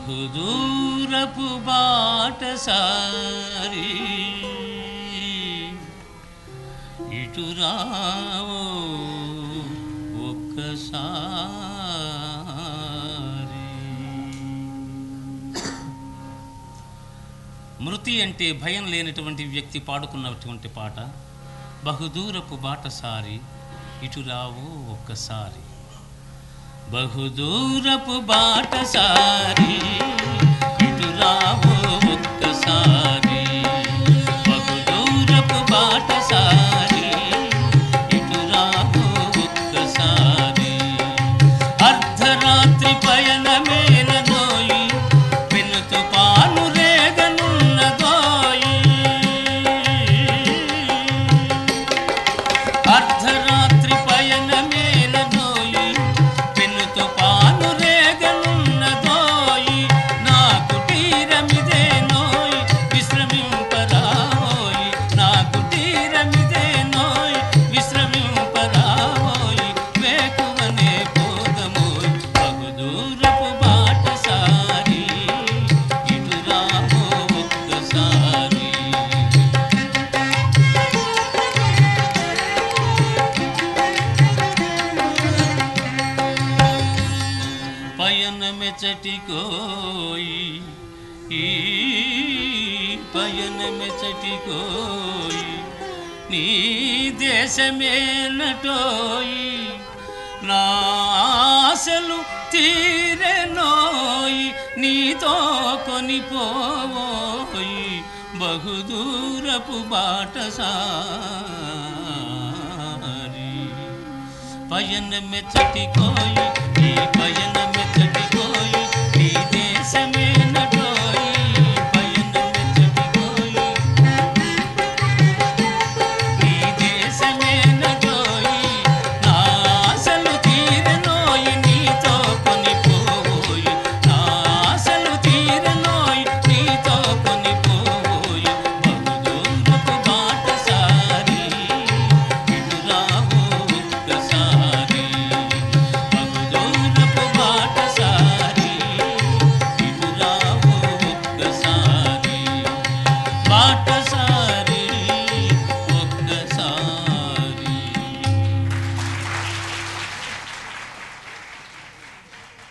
బహుదూరపు బాటసారి ఇటు రావో ఒక్కసారి మృతి అంటే భయం లేనటువంటి వ్యక్తి పాడుకున్నటువంటి పాట బహుదూరపు బాటసారి ఇటు రావు ఒక్కసారి బహుదూరపు బాటసారి ఇటు రావు ఒక్కసారి బహుదూరపు బాటసారి ఇటు రావు ఒక్కసారి అర్ధరాత్రి పయనమేల నోయి వెనుతు పాను రేగనున్న గోయి అర్ధరాత్రి పయనమేల నోయి వెనుతు పాను రేగనున్న గోయి నా కుటీరమిదే నోయి విశ్రమింపరావోయి నా కుటీరమిదే నోయి విశ్రమింపరావోయి వేకువనే పోదమోయి బహుదూరపు బాటసారి ఇటు రావో ఒక్కసారి పయనమెచటికోయి ఈ పయనమెచటికోయి నీ దేశమేనటోయి నా ఆశలు తీరెనోయి నీతో కొనిపోవోయి బహుదూరపు బాటసారి పయన మెచ్చటి కోయి ఈ పయన మెచ్చటి కోయి